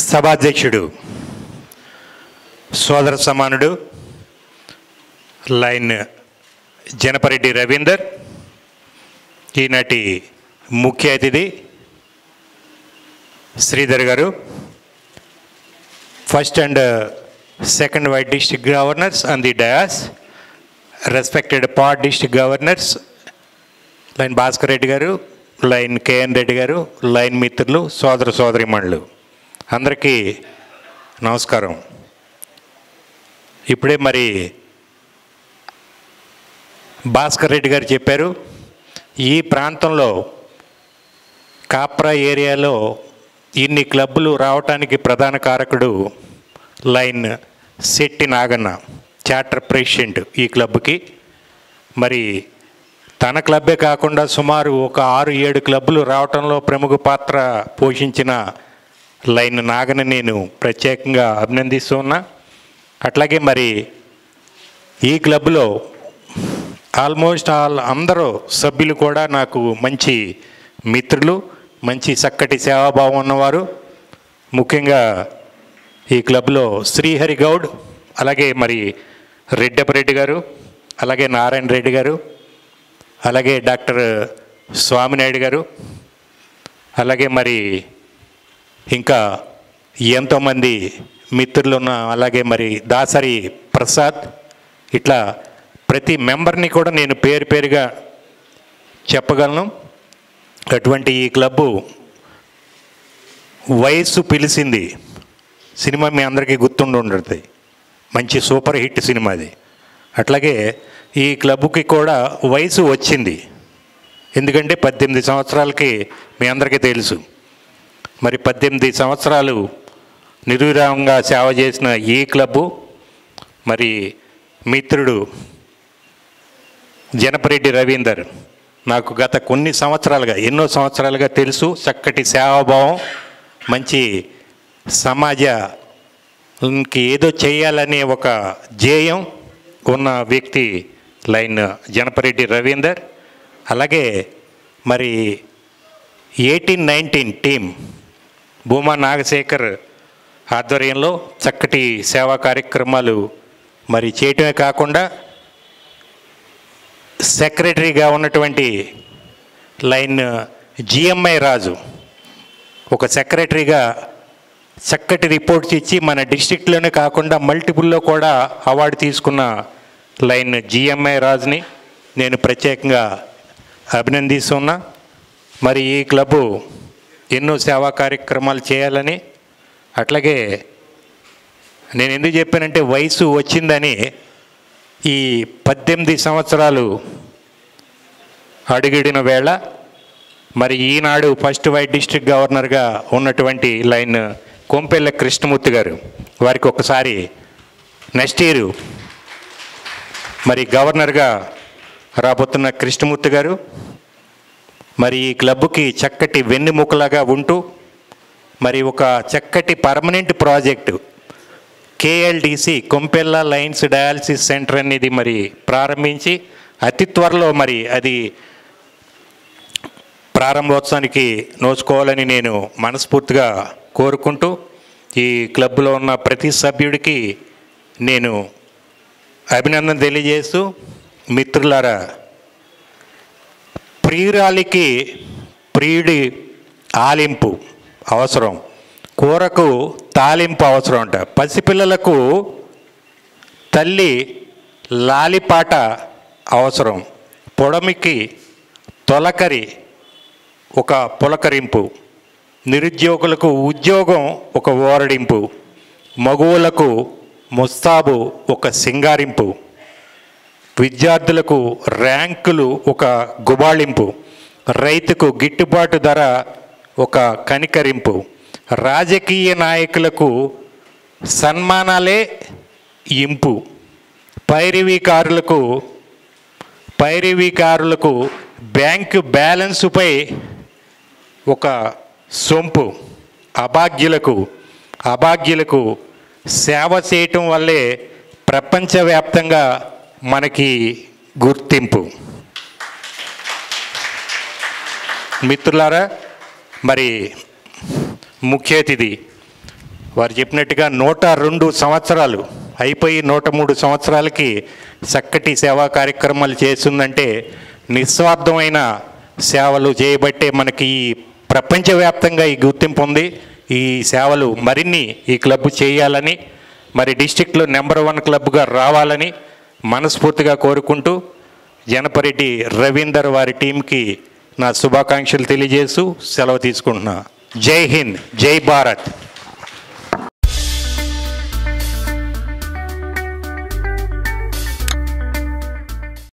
సభాధ్యక్షుడు సోదర సమానుడు లైన్ జనపరెడ్డి రవీందర్ ఈనాటి ముఖ్య అతిథి శ్రీధర్ గారు first and second vice district governors on the dais respected past district governors Lion Bhaskar Reddy గారు లైన్ కేఎన్ రెడ్డి గారు లైన్ మిత్రులు సోదర సోదరిమణులు అందరికీ నమస్కారం ఇప్పుడే మరి భాస్కర్ రెడ్డి గారు చెప్పారు ఈ ప్రాంతంలో కాప్రా ఏరియాలో ఇన్ని క్లబ్బులు రావటానికి ప్రధాన కారకుడు Lion Shetty Naganna charter president ఈ క్లబ్కి మరి తన క్లబ్బే కాకుండా సుమారు ఒక ఆరు ఏడు క్లబ్బులు రావటంలో ప్రముఖ పాత్ర పోషించిన లైన్ నాగని నేను ప్రత్యేకంగా అభినందిస్తూ ఉన్నా అట్లాగే మరి ఈ క్లబ్లో ఆల్మోస్ట్ ఆల్ అందరూ సభ్యులు కూడా నాకు మంచి మిత్రులు మంచి చక్కటి సేవాభావం ఉన్నవారు ముఖ్యంగా ఈ క్లబ్లో శ్రీహరి గౌడ్ అలాగే మరి రెడ్డపరెడ్డి గారు అలాగే నారాయణ రెడ్డి గారు అలాగే డాక్టర్ స్వామినాయుడు గారు అలాగే మరి ఇంకా ఎంతోమంది మిత్రులు ఉన్న అలాగే మరి దాసరి ప్రసాద్ ఇట్లా ప్రతి మెంబర్ని కూడా నేను పేరు పేరుగా చెప్పగలను అటువంటి ఈ క్లబ్బు వయస్సు పిలిచింది సినిమా మీ అందరికీ గుర్తుండి ఉంటుంది మంచి సూపర్ హిట్ సినిమా అది అట్లాగే ఈ క్లబ్కి కూడా వయసు వచ్చింది ఎందుకంటే పద్దెనిమిది సంవత్సరాలకి మీ అందరికీ తెలుసు మరి పద్దెనిమిది సంవత్సరాలు నిర్విరామంగా సేవ చేసిన ఈ క్లబ్బు మరి మిత్రుడు జనపరెడ్డి రవీందర్ నాకు గత కొన్ని సంవత్సరాలుగా ఎన్నో సంవత్సరాలుగా తెలుసు చక్కటి సేవాభావం మంచి సమాజంకి ఏదో చేయాలనే ఒక ధ్యేయం ఉన్న వ్యక్తి లైన్ జనపరెడ్డి రవీందర్ అలాగే మరి eighteen nineteen team Bhuma Nagasekhar ఆధ్వర్యంలో చక్కటి సేవా కార్యక్రమాలు మరి చేయటమే కాకుండా సెక్రటరీగా ఉన్నటువంటి లైన్ జిఎంఐ రాజు ఒక సెక్రటరీగా చక్కటి రిపోర్ట్స్ ఇచ్చి మన డిస్టిక్లోనే కాకుండా మల్టిపుల్లో కూడా అవార్డు తీసుకున్న లైన్ జిఎంఐ రాజుని నేను ప్రత్యేకంగా అభినందిస్తున్నా మరి ఈ క్లబ్బు ఎన్నో సేవా కార్యక్రమాలు చేయాలని అట్లాగే నేను ఎందుకు చెప్పానంటే వయసు వచ్చిందని ఈ పద్దెనిమిది సంవత్సరాలు అడుగిడిన వేళ మరి ఈనాడు ఫస్ట్ వైట్ డిస్ట్రిక్ట్ గవర్నర్గా ఉన్నటువంటి లైన్ కొంపెల్ల కృష్ణమూర్తి గారు వారికి ఒకసారి నెక్స్ట్ ఇయర్ మరి గవర్నర్గా రాబోతున్న కృష్ణమూర్తి గారు మరి ఈ క్లబ్కి చక్కటి వెన్నెముకలాగా ఉంటూ మరి ఒక చక్కటి permanent project KLDC Kompella Lions dialysis centre అనేది మరి ప్రారంభించి అతి త్వరలో మరి అది ప్రారంభోత్సవానికి నోచుకోవాలని నేను మనస్ఫూర్తిగా కోరుకుంటూ ఈ క్లబ్లో ఉన్న ప్రతి సభ్యుడికి నేను అభినందన తెలియజేస్తూ మిత్రులారా ప్రియురాలికి ప్రియుడి ఆలింపు అవసరం కూరకు తాలింపు అవసరం అంట పసిపిల్లలకు తల్లి లాలిపాట అవసరం పొడమికి తొలకరి ఒక పులకరింపు నిరుద్యోగులకు ఉద్యోగం ఒక ఓరడింపు మగువులకు ముస్తాబు ఒక సింగారింపు విద్యార్థులకు ర్యాంకులు ఒక గుబాళింపు రైతుకు గిట్టుబాటు ధర ఒక కనికరింపు రాజకీయ నాయకులకు సన్మానాలే ఇంపు పైరివీకారులకు పైరివీకారులకు బ్యాంకు బ్యాలెన్సుపై ఒక సొంపు అభాగ్యులకు అభాగ్యులకు సేవ చేయటం వల్లే ప్రపంచవ్యాప్తంగా మనకి గుర్తింపు మిత్రులారా మరి ముఖ్య అతిథి వారు చెప్పినట్టుగా నూట రెండు సంవత్సరాలు అయిపోయి నూట మూడు సంవత్సరాలకి చక్కటి సేవా కార్యక్రమాలు చేస్తుందంటే నిస్వార్థమైన సేవలు చేయబట్టే మనకి ఈ ప్రపంచవ్యాప్తంగా ఈ గుర్తింపు ఉంది ఈ సేవలు మరిన్ని ఈ క్లబ్ చేయాలని మరి డిస్టిక్లో నెంబర్ వన్ క్లబ్గా రావాలని మనస్ఫూర్తిగా కోరుకుంటూ జనపరెడ్డి రవీందర్ వారి టీంకి నా శుభాకాంక్షలు తెలియజేస్తూ సెలవు తీసుకుంటున్నా జై హింద్ జై భారత్